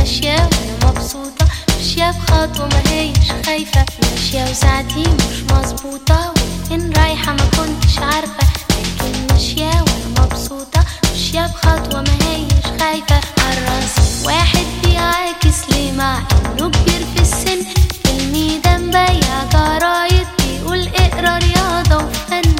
ماشية وانا مبسوطة ماشية بخطوة ما هيش خايفة ماشية وساعتي مش مظبوطة وين رايحة ما كنتش عارفة لكن ماشية وانا مبسوطة ماشية بخطوة ما هيش خايفة عالراس واحد بيعاكس لي مع انه كبير في السن في الميدان بيع جرايد بيقول اقرا رياضة وفن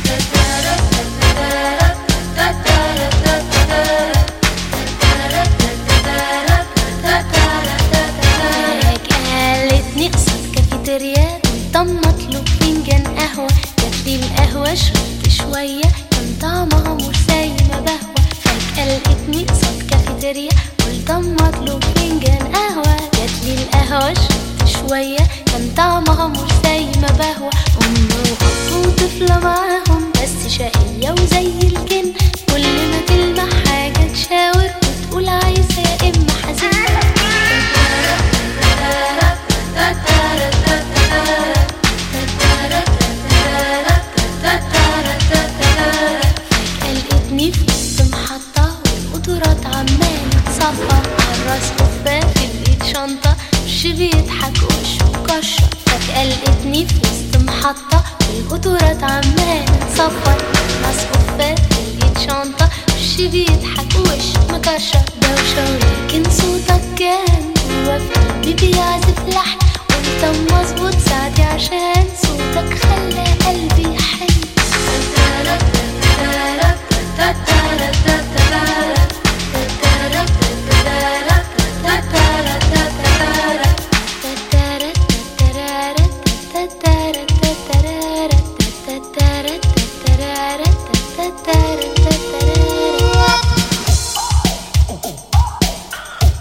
قالتني قصاد كافيتريا كنت مطلوب فنجان قهوة جاتلي القهوة شربت شوية كان طعمها مش زي ما بهوى فجأة لقيتني قصاد كافيتريا قلت مطلوب فنجان قهوة جاتلي القهوة شربت شوية كان طعمها مش زي ما بهوى أم وأب وطفلة معاهم بس شقية وزي الجن كل ما تلمح حاجة تشاور وتقول عايزة يا إما حزينة فجأة لقيتني في وسط محطة والقطورات عمال تصفى عالراس قبة في الإيد شنطة وش بيضحك وشه مكشر فجأة لقيتني في وسط محطة والقطورات عمال تصفى عالراس قبة في الإيد شنطة وش بيضحك وش مكشر دوشة وليل